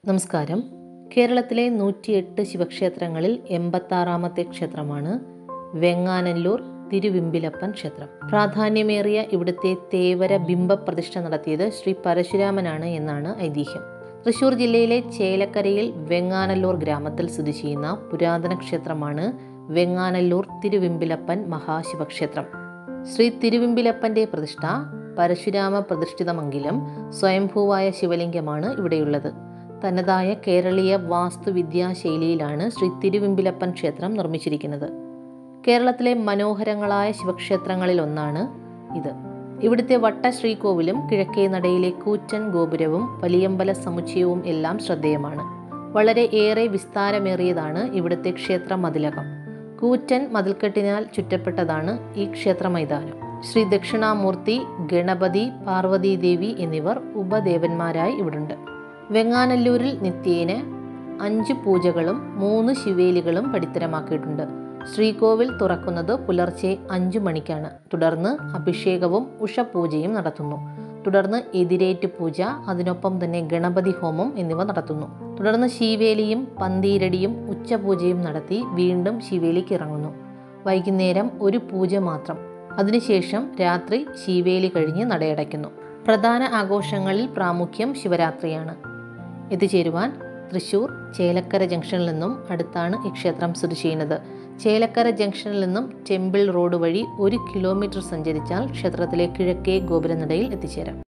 നമസ്കാരം കേരളത്തിലെ നൂറ്റിയെട്ട് ശിവക്ഷേത്രങ്ങളിൽ എൺപത്താറാമത്തെ ക്ഷേത്രമാണ് വെങ്ങാനല്ലൂർ തിരുവിമ്പിലപ്പൻ ക്ഷേത്രം പ്രാധാന്യമേറിയ ഇവിടുത്തെ തേവര ബിംബപ്രതിഷ്ഠ നടത്തിയത് ശ്രീ പരശുരാമനാണ് എന്നാണ് ഐതിഹ്യം തൃശൂർ ജില്ലയിലെ ചേലക്കരയിൽ വെങ്ങാനല്ലൂർ ഗ്രാമത്തിൽ സ്ഥിതി ചെയ്യുന്ന പുരാതന ക്ഷേത്രമാണ് വെങ്ങാനല്ലൂർ തിരുവിമ്പിലപ്പൻ മഹാശിവക്ഷേത്രം ശ്രീ തിരുവിമ്പിലപ്പന്റെ പ്രതിഷ്ഠ പരശുരാമ പ്രതിഷ്ഠിതമെങ്കിലും സ്വയംഭൂവായ ശിവലിംഗമാണ് ഇവിടെയുള്ളത് തനതായ കേരളീയ വാസ്തുവിദ്യാ ശൈലിയിലാണ് ശ്രീ തിരുവിമ്പിലപ്പൻ ക്ഷേത്രം നിർമ്മിച്ചിരിക്കുന്നത് കേരളത്തിലെ മനോഹരങ്ങളായ ശിവക്ഷേത്രങ്ങളിൽ ഒന്നാണ് ഇത് ഇവിടുത്തെ വട്ട ശ്രീകോവിലും കിഴക്കേ നടയിലെ കൂറ്റൻ ഗോപുരവും വലിയമ്പല സമുച്ചയവും എല്ലാം ശ്രദ്ധേയമാണ് വളരെ ഏറെ വിസ്താരമേറിയതാണ് ഇവിടുത്തെ ക്ഷേത്ര മതിലകം കൂറ്റൻ മതിൽക്കെട്ടിനാൽ ചുറ്റപ്പെട്ടതാണ് ഈ ക്ഷേത്ര മൈതാനം ശ്രീ ദക്ഷിണാമൂർത്തി ഗണപതി പാർവതീദേവി എന്നിവർ ഉപദേവന്മാരായി ഇവിടുണ്ട് വെങ്ങാനല്ലൂരിൽ നിത്യേന അഞ്ച് പൂജകളും മൂന്ന് ശിവേലികളും പടിത്തരമാക്കിയിട്ടുണ്ട് ശ്രീകോവിൽ തുറക്കുന്നത് പുലർച്ചെ അഞ്ചു മണിക്കാണ് തുടർന്ന് അഭിഷേകവും ഉഷപൂജയും നടത്തുന്നു തുടർന്ന് എതിരേറ്റ് പൂജ അതിനൊപ്പം തന്നെ ഗണപതി ഹോമം എന്നിവ നടത്തുന്നു തുടർന്ന് ശിവേലിയും പന്തീരടിയും ഉച്ചപൂജയും നടത്തി വീണ്ടും ശിവേലിക്ക് ഇറങ്ങുന്നു വൈകുന്നേരം ഒരു പൂജ മാത്രം അതിനുശേഷം രാത്രി ശിവേലി കഴിഞ്ഞ് നടയടയ്ക്കുന്നു പ്രധാന ആഘോഷങ്ങളിൽ പ്രാമുഖ്യം ശിവരാത്രിയാണ് എത്തിച്ചേരുവാൻ തൃശൂർ ചേലക്കര ജംഗ്ഷനിൽ നിന്നും അടുത്താണ് ഈ ക്ഷേത്രം സ്ഥിതി ചെയ്യുന്നത് ചേലക്കര ജംഗ്ഷനിൽ നിന്നും ടെമ്പിൾ റോഡ് വഴി ഒരു കിലോമീറ്റർ സഞ്ചരിച്ചാൽ ക്ഷേത്രത്തിലെ കിഴക്കേ ഗോപുരനടയിൽ എത്തിച്ചേരാം